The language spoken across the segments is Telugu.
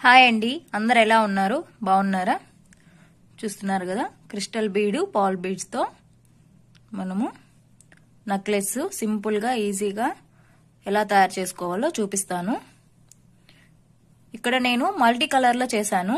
హాయ్ అండి అందరు ఎలా ఉన్నారు బాగున్నారా చూస్తున్నారు కదా క్రిస్టల్ బీడు పాల్ బీడ్స్తో మనము నెక్లెస్ సింపుల్గా ఈజీగా ఎలా తయారు చేసుకోవాలో చూపిస్తాను ఇక్కడ నేను మల్టీ కలర్లో చేశాను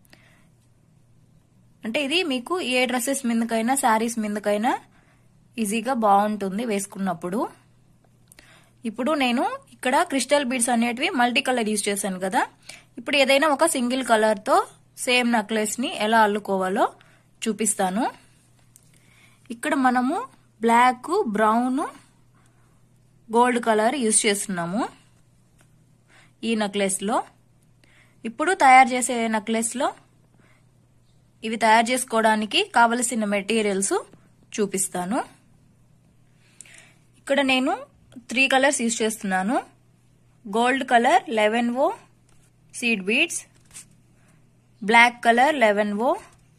అంటే ఇది మీకు ఏ డ్రెస్సెస్ మీదకైనా శారీస్ మీదకైనా ఈజీగా బాగుంటుంది వేసుకున్నప్పుడు ఇప్పుడు నేను ఇక్కడ క్రిస్టల్ బీడ్స్ అనేటివి మల్టీ కలర్ యూజ్ చేశాను కదా ఇప్పుడు ఏదైనా ఒక సింగిల్ కలర్తో సేమ్ నెక్లెస్ని ఎలా అల్లుకోవాలో చూపిస్తాను ఇక్కడ మనము black brown gold colour use చేస్తున్నాము ఈ నెక్లెస్లో ఇప్పుడు తయారు చేసే నెక్లెస్లో ఇవి తయారు చేసుకోవడానికి కావలసిన మెటీరియల్స్ చూపిస్తాను ఇక్కడ నేను త్రీ కలర్స్ యూజ్ చేస్తున్నాను gold colour eleven O seed beads black colour eleven O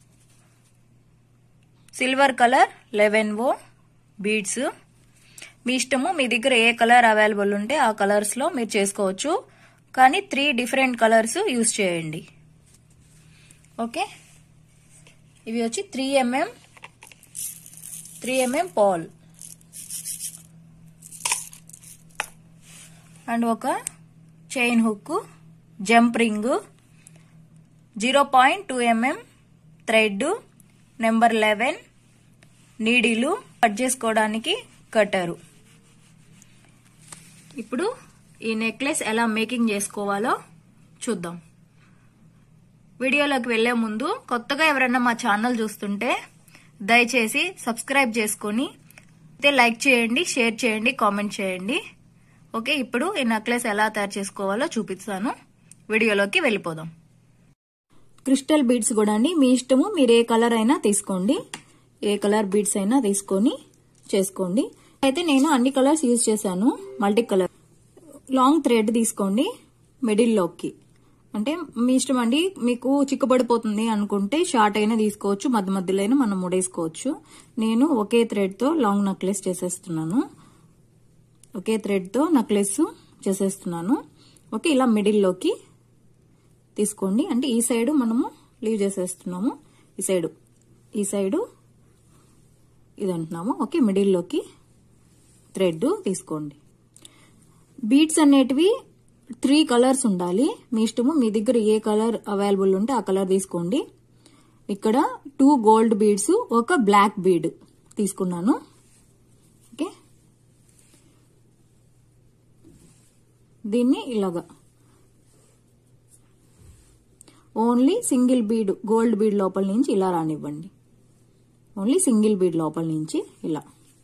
silver colour eleven O beads మీ ఇష్టము మీ దగ్గర ఏ కలర్ అవైలబుల్ ఉంటే ఆ కలర్స్లో మీరు చేసుకోవచ్చు కానీ త్రీ డిఫరెంట్ కలర్స్ యూజ్ చేయండి ఓకే ఇవి వచ్చి three MM three MM ball and ఒక chain hook jump ring zero point two MM thread number eleven needle cut చేసుకోవడానికి కట్టరు ఇప్పుడు ఈ నెక్లెస్ ఎలా మేకింగ్ చేసుకోవాలో చూద్దాం వీడియోలోకి వెళ్లే ముందు కొత్తగా ఎవరైనా మా ఛానల్ చూస్తుంటే దయచేసి సబ్స్క్రైబ్ చేసుకొని అయితే లైక్ చేయండి షేర్ చేయండి కామెంట్ చేయండి ఓకే ఇప్పుడు ఈ నెక్లెస్ ఎలా తయారు చేసుకోవాలో చూపిస్తాను వీడియోలోకి వెళ్ళిపోదాం క్రిస్టల్ బీడ్స్ కూడా అండి మీ ఇష్టము మీరు ఏ కలర్ అయినా తీసుకోండి ఏ కలర్ బీడ్స్ అయినా తీసుకొని చేసుకోండి అయితే నేను అన్ని కలర్స్ యూజ్ చేశాను మల్టీ కలర్ లాంగ్ థ్రెడ్ తీసుకోండి మిడిల్లోకి అంటే మీ ఇష్టం అండి మీకు చిక్కుబడిపోతుంది అనుకుంటే షార్ట్ అయినా తీసుకోవచ్చు మధ్య మధ్యలో అయినా మనం ముడేసుకోవచ్చు నేను ఒకే థ్రెడ్తో లాంగ్ నెక్లెస్ చేసేస్తున్నాను ఒకే థ్రెడ్తో నెక్లెస్ చేసేస్తున్నాను ఓకే ఇలా మిడిల్లోకి తీసుకోండి అంటే ఈ సైడు మనము లీవ్ చేసేస్తున్నాము ఈ సైడు ఈ సైడు ఇది అంటున్నాము ఓకే మిడిల్లోకి థ్రెడ్ తీసుకోండి బీడ్స్ అనేటివి త్రీ కలర్స్ ఉండాలి మీ ఇష్టము మీ దగ్గర ఏ కలర్ అవైలబుల్ ఉంటే ఆ కలర్ తీసుకోండి ఇక్కడ టూ గోల్డ్ బీడ్స్ ఒక బ్లాక్ బీడ్ తీసుకున్నాను ఓకే దీన్ని ఇలాగా only single bead gold bead లోపల నుంచి ఇలా రానివ్వండి ఓన్లీ సింగిల్ బీడ్ లోపల నుంచి ఇలా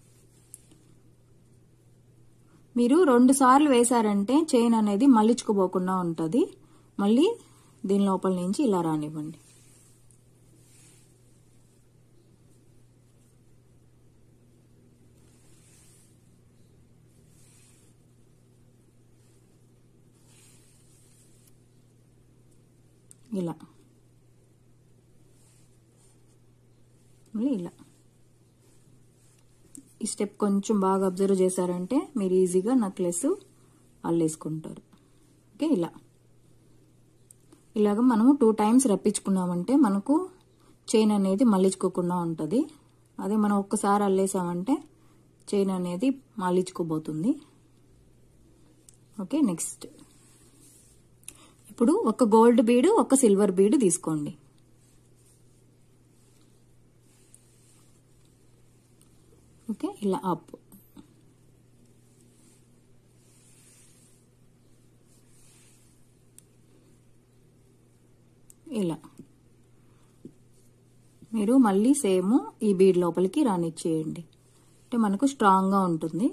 మీరు రెండు సార్లు వేశారంటే చైన్ అనేది మళ్ళించుకుపోకుండా ఉంటుంది మళ్ళీ దీని లోపల నుంచి ఇలా రానివ్వండి ఇలా మళ్ళీ ఇలా ఈ స్టెప్ కొంచెం బాగా అబ్జర్వ్ చేశారంటే మీరు ఈజీగా నెక్లెస్ అల్లేసుకుంటారు ఓకే ఇలా ఇలాగ మనము టూ టైమ్స్ రప్పించుకున్నామంటే మనకు చైన్ అనేది మళ్ళించుకోకుండా ఉంటుంది అదే మనం ఒక్కసారి అల్లేసామంటే చైన్ అనేది మళ్ళించుకోబోతుంది ఓకే నెక్స్ట్ ఇప్పుడు ఒక గోల్డ్ బీడు ఒక సిల్వర్ బీడు తీసుకోండి ఓకే ఇలా అప్ ఇలా మీరు మళ్ళీ సేమ్ ఈ బీడ్ లోపలికి రానిచ్చేయండి అంటే మనకు స్ట్రాంగ్గా ఉంటుంది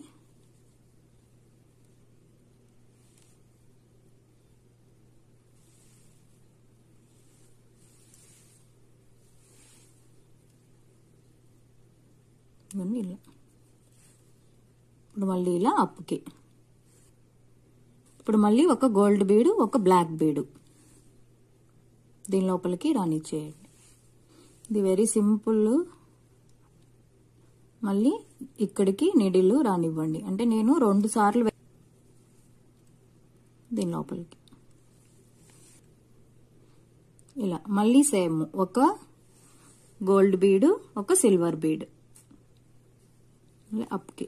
ఇవన్నీ ఇలా ఇప్పుడు మళ్ళీ ఇలా అప్పుకి ఇప్పుడు మళ్ళీ ఒక గోల్డ్ బీడు ఒక బ్లాక్ బీడు దీని లోపలికి రానిచ్చేయండి ఇది వెరీ సింపుల్ మళ్ళీ ఇక్కడికి నిడిలు రానివ్వండి అంటే నేను రెండు సార్లు దీని లోపలికి ఇలా మళ్ళీ సేమ్ ఒక గోల్డ్ బీడు ఒక సిల్వర్ బీడ్ అప్కి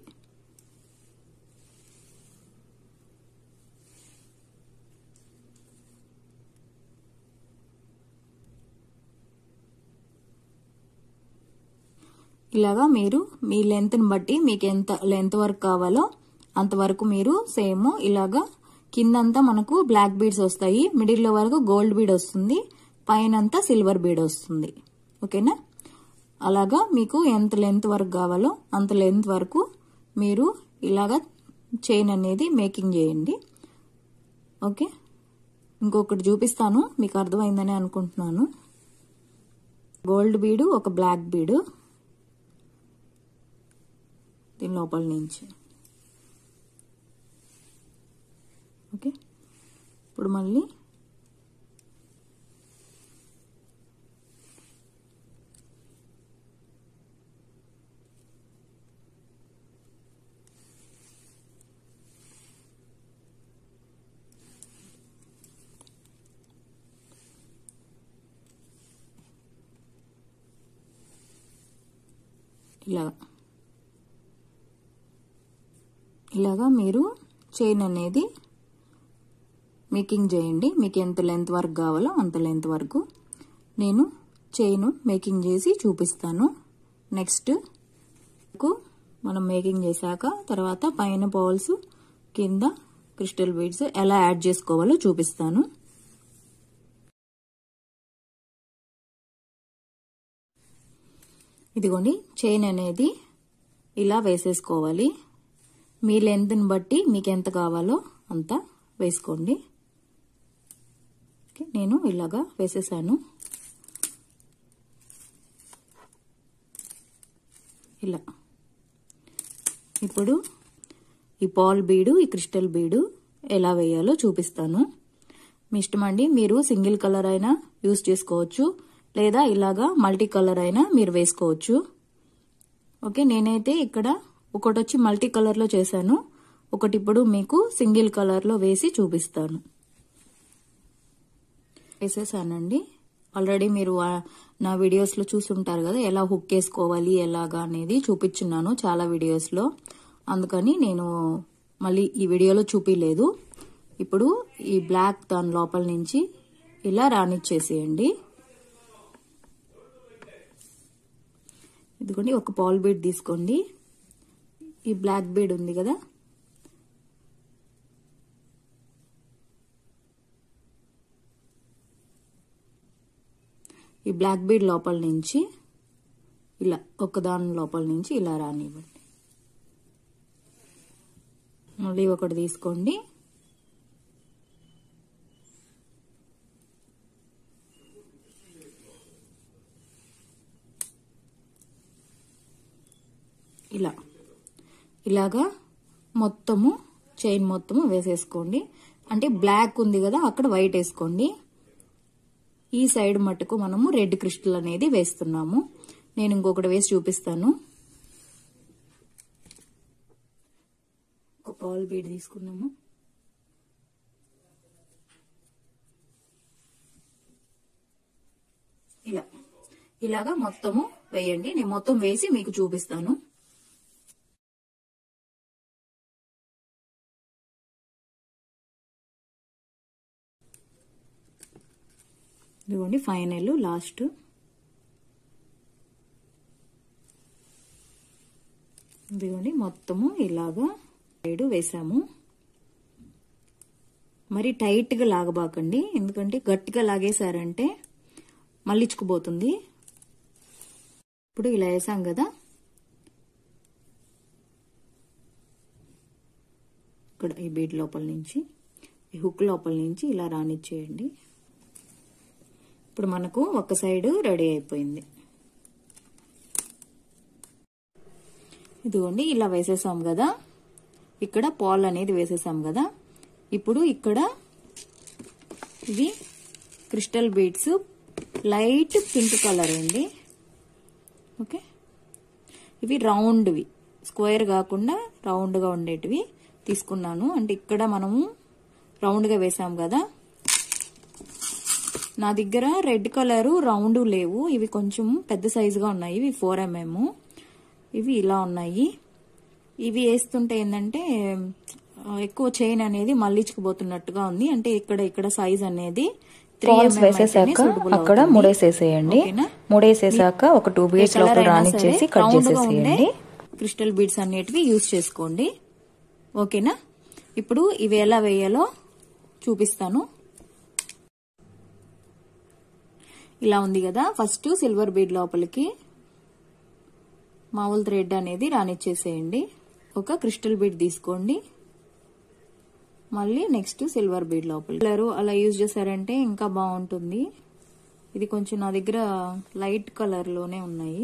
ఇలాగా మీరు మీ లెంత్ని బట్టి మీకు ఎంత లెంత్ వరకు కావాలో అంతవరకు మీరు సేమ్ ఇలాగా కిందంతా మనకు బ్లాక్ బీడ్స్ వస్తాయి మిడిల్లో వరకు గోల్డ్ బీడ్ వస్తుంది పైనంతా సిల్వర్ బీడ్ వస్తుంది ఓకేనా అలాగా మీకు ఎంత లెంత్ వరకు కావాలో అంత లెంత్ వరకు మీరు ఇలాగా చైన్ అనేది మేకింగ్ చేయండి ఓకే ఇంకొకటి చూపిస్తాను మీకు అర్థమైందని అనుకుంటున్నాను గోల్డ్ బీడు ఒక బ్లాక్ బీడు దీని లోపల నుంచి ఓకే ఇప్పుడు మళ్ళీ ఇలా ఇలాగా మీరు చైన్ అనేది మేకింగ్ చేయండి మీకు ఎంత లెంత్ వరకు కావాలో అంత లెంత్ వరకు నేను చైన్ మేకింగ్ చేసి చూపిస్తాను నెక్స్ట్ మనం మేకింగ్ చేశాక తర్వాత పైన పౌల్స్ కింద క్రిస్టల్ బీడ్స్ ఎలా యాడ్ చేసుకోవాలో చూపిస్తాను ఇదిగోండి చైన్ అనేది ఇలా వేసేసుకోవాలి మీ లెంత్ని బట్టి మీకు ఎంత కావాలో అంత వేసుకోండి నేను ఇలాగా వేసేసాను ఇలా ఇప్పుడు ఈ పాల్ బీడు ఈ క్రిస్టల్ బీడు ఎలా వేయాలో చూపిస్తాను మీ ఇష్టమండి మీరు సింగిల్ కలర్ అయినా యూస్ చేసుకోవచ్చు లేదా ఇలాగా మల్టీ కలర్ అయినా మీరు వేసుకోవచ్చు ఓకే నేనైతే ఇక్కడ ఒకటి వచ్చి మల్టీ కలర్లో చేశాను ఒకటి ఇప్పుడు మీకు సింగిల్ కలర్లో వేసి చూపిస్తాను వేసేసానండి ఆల్రెడీ మీరు నా వీడియోస్లో చూసుంటారు కదా ఎలా హుక్ వేసుకోవాలి ఎలాగా అనేది చూపించున్నాను చాలా వీడియోస్లో అందుకని నేను మళ్ళీ ఈ వీడియోలో చూపించలేదు ఇప్పుడు ఈ బ్లాక్ దాని లోపల నుంచి ఇలా రానిచ్చేసేయండి ఇదిగోండి ఒక పాల్ బీడ్ తీసుకోండి ఈ బ్లాక్ బీడ్ ఉంది కదా ఈ బ్లాక్ బీడ్ లోపల నుంచి ఇలా ఒకదాని లోపల నుంచి ఇలా రానివ్వండి మళ్ళీ ఒకటి తీసుకోండి ఇలా ఇలాగా మొత్తము చైన్ మొత్తము వేసేసుకోండి అంటే బ్లాక్ ఉంది కదా అక్కడ వైట్ వేసుకోండి ఈ సైడ్ మట్టుకు మనము రెడ్ క్రిస్టల్ అనేది వేస్తున్నాము నేను ఇంకొకటి వేసి చూపిస్తాను ఒక పాల్ బీడ్ తీసుకున్నాము ఇలా ఇలాగా మొత్తము వేయండి నేను మొత్తం వేసి మీకు చూపిస్తాను ఇదిగోండి ఫైనల్ లాస్ట్ ఇదిగోండి మొత్తము ఇలాగా సైడ్ వేసాము మరి టైట్గా లాగబాకండి ఎందుకంటే గట్టిగా లాగేశారంటే మళ్ళించుకుపోతుంది ఇప్పుడు ఇలా వేసాం కదా ఇక్కడ ఈ బీడ్ లోపల నుంచి ఈ హుక్ లోపల నుంచి ఇలా రానిచ్చేయండి ఇప్పుడు మనకు ఒక సైడ్ రెడీ అయిపోయింది ఇదిగోండి ఇలా వేసేసాం కదా ఇక్కడ పాల్ అనేది వేసేసాం కదా ఇప్పుడు ఇక్కడ ఇవి crystal beads light pink colour అండి ఓకే ఇవి రౌండ్వి స్క్వేర్ కాకుండా రౌండ్గా ఉండేటివి తీసుకున్నాను అంటే ఇక్కడ మనము రౌండ్గా వేసాం కదా నా దగ్గర రెడ్ కలర్ రౌండ్ లేవు ఇవి కొంచెం పెద్ద సైజుగా ఉన్నాయి ఇవి ఫోర్ ఎంఎం ఇవి ఇలా ఉన్నాయి ఇవి వేస్తుంటే ఏంటంటే ఎక్కువ చైన్ అనేది మళ్ళించుకుపోతున్నట్టుగా ఉంది అంటే ఇక్కడ ఇక్కడ సైజ్ అనేది ఫాల్స్ వేసేసాక అక్కడ మూడేసేసేయండి మూడేసేసాక ఒక టూ బీడ్స్ లోపల రానిచ్చేసి కట్ చేసేసేయండి క్రిస్టల్ బీడ్స్ అనేటివి యూజ్ చేసుకోండి ఓకేనా ఇప్పుడు ఇవి ఎలా వేయాలో చూపిస్తాను ఇలా ఉంది కదా ఫస్ట్ సిల్వర్ బీడ్ లోపలికి మామూలు థ్రెడ్ అనేది రానిచ్చేసేయండి ఒక క్రిస్టల్ బీడ్ తీసుకోండి మళ్ళీ నెక్స్ట్ సిల్వర్ బీడ్ లోపల కలర్ అలా యూజ్ చేశారంటే ఇంకా బాగుంటుంది ఇది కొంచెం నా దగ్గర లైట్ కలర్ లోనే ఉన్నాయి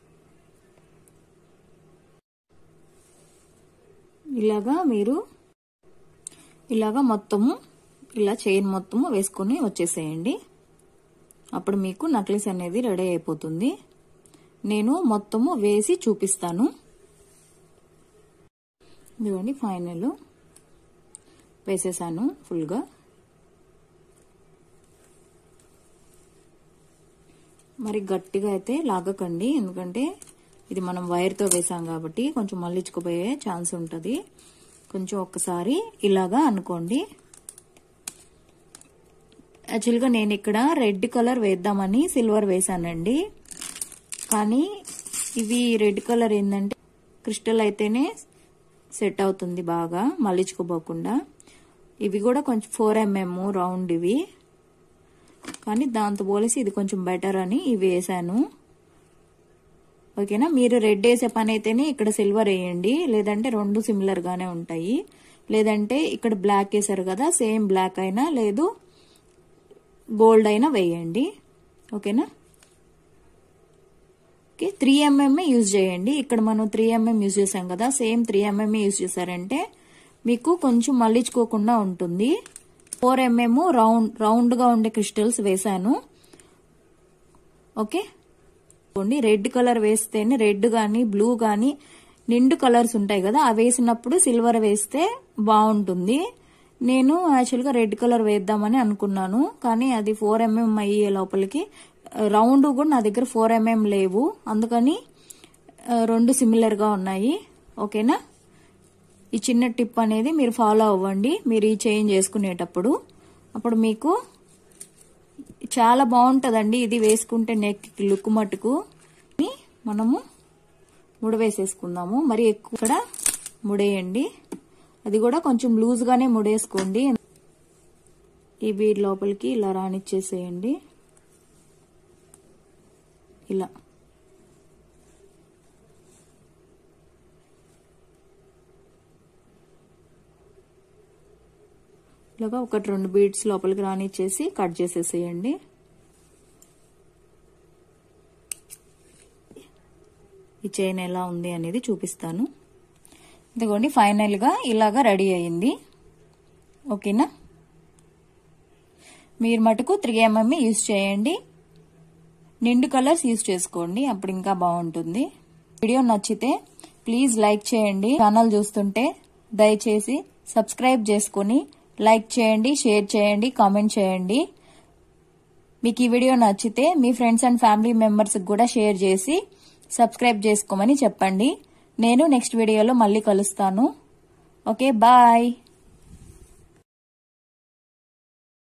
ఇలాగా మీరు ఇలాగా మొత్తము ఇలా చైన్ మొత్తము వేసుకొని వచ్చేసేయండి అప్పుడు మీకు నక్లెస్ అనేది రెడీ అయిపోతుంది నేను మొత్తము వేసి చూపిస్తాను ఇదిగోండి ఫైనల్ వేసేసాను ఫుల్గా మరి గట్టిగా అయితే లాగకండి ఎందుకంటే ఇది మనం వైర్తో వేసాం కాబట్టి కొంచెం మళ్ళించుకుపోయే ఛాన్స్ ఉంటుంది కొంచెం ఒక్కసారి ఇలాగా అనుకోండి యాక్చువల్గా నేను ఇక్కడ రెడ్ కలర్ వేద్దామని సిల్వర్ వేసానండి కానీ ఇవి రెడ్ కలర్ ఏంటంటే క్రిస్టల్ అయితేనే సెట్ అవుతుంది బాగా మళ్ళించుకోపోకుండా ఇవి కూడా కొంచెం ఫోర్ ఎంఎం రౌండ్ ఇవి కానీ దాంతో పోలిసి ఇది కొంచెం బెటర్ అని ఇవి వేసాను ఓకేనా మీరు రెడ్ వేసే పని అయితేనే ఇక్కడ సిల్వర్ వేయండి లేదంటే రెండు సిమిలర్ గానే ఉంటాయి లేదంటే ఇక్కడ బ్లాక్ వేసారు కదా సేమ్ బ్లాక్ అయినా లేదు గోల్డ్ అయినా వేయండి ఓకేనా ఓకే త్రీ ఎంఎం యూజ్ చేయండి ఇక్కడ మనం త్రీ ఎంఎం యూజ్ చేసాం కదా సేమ్ త్రీ ఎంఎం యూజ్ చేశారంటే మీకు కొంచెం మళ్ళించుకోకుండా ఉంటుంది ఫోర్ ఎంఎం రౌండ్ రౌండ్ గా ఉండే క్రిస్టల్స్ వేసాను ఓకే రెడ్ కలర్ వేస్తేనే రెడ్ గాని బ్లూ గాని నిండు కలర్స్ ఉంటాయి కదా అవి వేసినప్పుడు సిల్వర్ వేస్తే బాగుంటుంది నేను యాక్చువల్గా రెడ్ కలర్ వేద్దామని అనుకున్నాను కానీ అది ఫోర్ ఎంఎం అయ్యే లోపలికి రౌండ్ కూడా నా దగ్గర ఫోర్ ఎంఎం లేవు అందుకని రెండు సిమిలర్ గా ఉన్నాయి ఓకేనా ఈ చిన్న టిప్ అనేది మీరు ఫాలో అవ్వండి మీరు ఈ చేంజ్ చేసుకునేటప్పుడు అప్పుడు మీకు చాలా బాగుంటుందండి ఇది వేసుకుంటే నెక్ లుక్ మటుకు మనము ముడ వేసేసుకుందాము మరి ఎక్కువ ఇక్కడ ముడేయండి అది కూడా కొంచెం లూజ్ గానే ముడేసుకోండి ఈ బీడ్ లోపలికి ఇలా రానిచ్చేసేయండి ఇలా ఇలాగా ఒకటి రెండు బీడ్స్ లోపలికి రానిచ్చేసి కట్ చేసేసేయండి ఈ చైన్ ఎలా ఉంది అనేది చూపిస్తాను ఇదిగోండి ఫైనల్గా ఇలాగా రెడీ అయింది ఓకేనా మీరు మటుకు త్రీ ఎంఎం యూజ్ చేయండి నిండు కలర్స్ యూజ్ చేసుకోండి అప్పుడు ఇంకా బాగుంటుంది వీడియో నచ్చితే ప్లీజ్ లైక్ చేయండి ఛానల్ చూస్తుంటే దయచేసి సబ్స్క్రైబ్ చేసుకుని లైక్ చేయండి షేర్ చేయండి కామెంట్ చేయండి మీకు ఈ వీడియో నచ్చితే మీ ఫ్రెండ్స్ అండ్ ఫ్యామిలీ మెంబర్స్కి కూడా షేర్ చేసి సబ్స్క్రైబ్ చేసుకోమని చెప్పండి నేను నెక్స్ట్ వీడియోలో మళ్ళీ కలుస్తాను ఓకే బాయ్